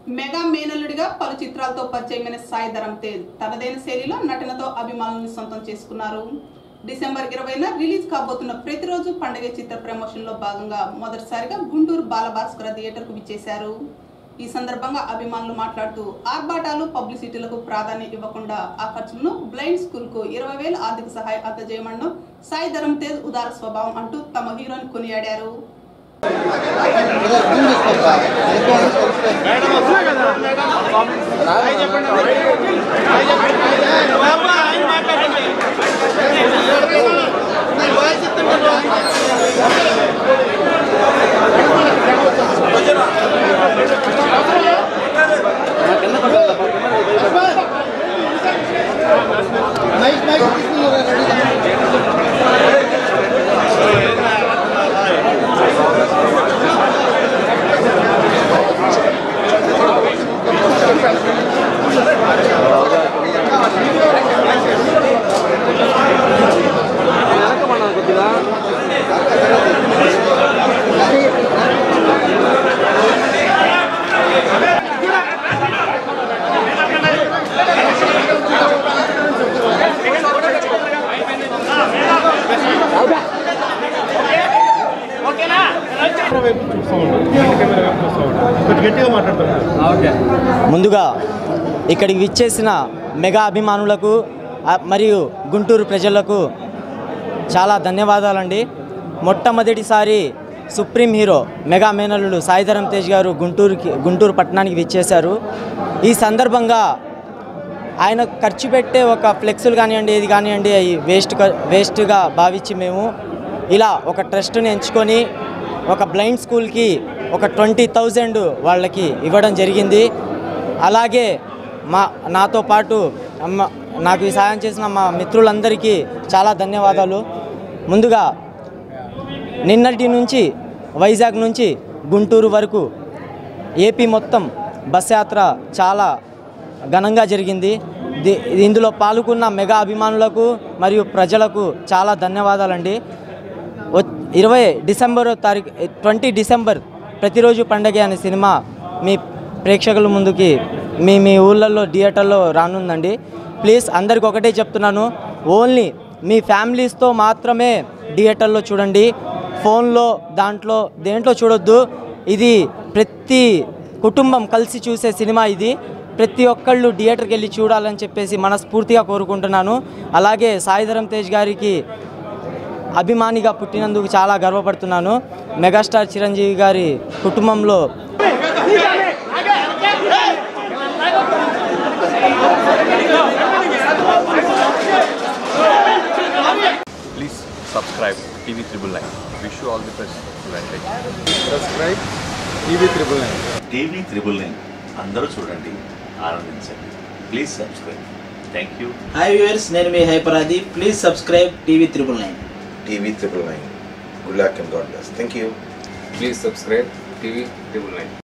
Mega మేనల్లుడిగా పలు చిత్రాలతో పరిచయమైన సాయి ధరమ్ తేజ్ తనదైన శైలిలో నటనతో అభిమానులను సొంతం చేసుకున్నారు డిసెంబర్ ఇరవైన రిలీజ్ కాబోతున్న ప్రతిరోజు పండుగ చిత్ర ప్రమోషన్ లో భాగంగా మొదటిసారిగా గుంటూరు బాలభాస్కర థియేటర్ కు విచ్చేశారు ఈ సందర్భంగా అభిమానులు మాట్లాడుతూ ఆర్భాటాలు పబ్లిసిటీలకు ప్రాధాన్యం ఇవ్వకుండా ఆ ఖర్చులను బ్లైండ్ స్కూల్ కు ఇరవై వేల ఆర్థిక సహాయం అందజేయమనడం సాయి ధరమ్ తేజ్ ఉదార స్వభావం అంటూ తమ హీరోని కొనియాడారు కెమెరా వైపు చూస్తూ ఉంటాం వెనక కెమెరా వైపు చూస్తూ ఉంటాం కొంచెం గట్టిగా మాట్లాడతాం ముందుగా ఇక్కడికి విచ్చేసిన మెగా అభిమానులకు ఆ, మరియు గుంటూరు ప్రజలకు చాలా ధన్యవాదాలండి మొట్టమొదటిసారి సుప్రీం హీరో మెగా మేనల్లుడు సాయిధరం తేజ్ గారు గుంటూరుకి గుంటూరు పట్టణానికి విచ్చేశారు ఈ సందర్భంగా ఆయన ఖర్చు పెట్టే ఒక ఫ్లెక్సులు కానివ్వండి ఏది కానివ్వండి అవి వేస్ట్ వేస్ట్గా భావించి మేము ఇలా ఒక ట్రస్ట్ని ఎంచుకొని ఒక బ్లైండ్ స్కూల్కి ఒక ట్వంటీ థౌజండ్ వాళ్ళకి ఇవ్వడం జరిగింది అలాగే మా నాతో పాటు అమ్మ నాకు ఈ సాయం చేసిన మా మిత్రులందరికీ చాలా ధన్యవాదాలు ముందుగా నిన్నటి నుంచి వైజాగ్ నుంచి గుంటూరు వరకు ఏపీ మొత్తం బస్ యాత్ర చాలా ఘనంగా జరిగింది ది- ఇందులో పాల్గొన్న మెగా అభిమానులకు మరియు ప్రజలకు చాలా ధన్యవాదాలండి వ- ఇరవై డిసెంబర్ తారీఖు ట్వంటీ డిసెంబర్ ప్రతిరోజు పండగ అనే సినిమా మీ ప్రేక్షకుల ముందుకి మీ మీ ఊళ్ళల్లో థియేటర్లో రానుందండి ప్లీజ్ అందరికి ఒకటే చెప్తున్నాను ఓన్లీ మీ ఫ్యామిలీస్తో మాత్రమే థియేటర్లో చూడండి ఫోన్లో దాంట్లో దేంట్లో చూడొద్దు ఇది ప్రతి కుటుంబం కలిసి చూసే సినిమా ఇది ప్రతి ఒక్కళ్ళు థియేటర్కి వెళ్ళి చూడాలని చెప్పేసి మనస్ఫూర్తిగా కోరుకుంటున్నాను అలాగే సాయిధరం తేజ్ గారికి అభిమానిగా పుట్టినందుకు చాలా గర్వపడుతున్నాను మెగాస్టార్ చిరంజీవి గారి కుటుంబంలో Please subscribe TV Triple Nine. Wish you all the best. Advantage. Subscribe TV triple nine TV triple nine అందరూ చూడండి ఆనందించండి please subscribe thank you hi viewers నేను మీ హైపరాది please subscribe TV triple nine TV triple nine good luck and God bless thank you please subscribe TV triple nine